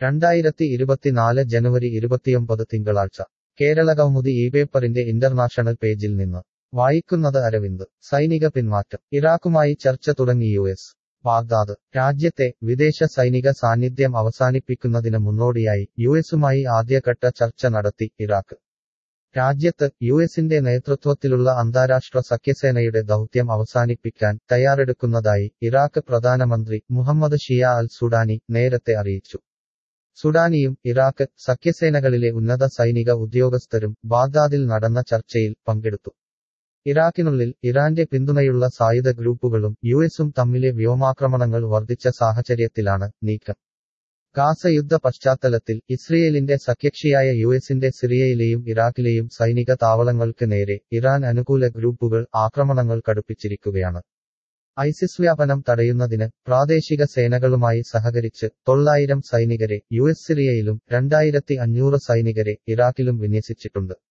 രണ്ടായിരത്തി ഇരുപത്തിനാല് ജനുവരി ഇരുപത്തിയൊമ്പത് തിങ്കളാഴ്ച കേരളകൗമുദി ഈ പേപ്പറിന്റെ ഇന്റർനാഷണൽ പേജിൽ നിന്ന് വായിക്കുന്നത് അരവിന്ദ് സൈനിക പിന്മാറ്റം ഇറാഖുമായി ചർച്ച തുടങ്ങി യു എസ് ബാഗ്ദാദ് രാജ്യത്തെ വിദേശ സൈനിക സാന്നിധ്യം അവസാനിപ്പിക്കുന്നതിന് മുന്നോടിയായി യു എസുമായി ആദ്യഘട്ട ചർച്ച നടത്തി ഇറാഖ് രാജ്യത്ത് യു എസിന്റെ നേതൃത്വത്തിലുള്ള അന്താരാഷ്ട്ര സഖ്യസേനയുടെ ദൗത്യം അവസാനിപ്പിക്കാൻ തയ്യാറെടുക്കുന്നതായി ഇറാഖ് പ്രധാനമന്ത്രി മുഹമ്മദ് ഷിയ അൽ സുഡാനി നേരത്തെ അറിയിച്ചു സുഡാനിയും ഇറാഖ് സഖ്യസേനകളിലെ ഉന്നത സൈനിക ഉദ്യോഗസ്ഥരും ബാഗ്ദാദിൽ നടന്ന ചർച്ചയിൽ പങ്കെടുത്തു ഇറാഖിനുള്ളിൽ ഇറാന്റെ പിന്തുണയുള്ള സായുധ ഗ്രൂപ്പുകളും യു എസും തമ്മിലെ വ്യോമാക്രമണങ്ങൾ വർദ്ധിച്ച സാഹചര്യത്തിലാണ് നീക്കം ഗാസ യുദ്ധ പശ്ചാത്തലത്തിൽ ഇസ്രയേലിന്റെ സഖ്യകക്ഷിയായ യു എസിന്റെ സിറിയയിലെയും ഇറാഖിലെയും സൈനിക താവളങ്ങൾക്ക് നേരെ ഇറാൻ അനുകൂല ഗ്രൂപ്പുകൾ ആക്രമണങ്ങൾ കടുപ്പിച്ചിരിക്കുകയാണ് ഐസിസ് വ്യാപനം തടയുന്നതിന് പ്രാദേശിക സേനകളുമായി സഹകരിച്ച് തൊള്ളായിരം സൈനികരെ യു എസ് സിറിയയിലും രണ്ടായിരത്തി അഞ്ഞൂറ് സൈനികരെ ഇറാഖിലും വിന്യസിച്ചിട്ടുണ്ട്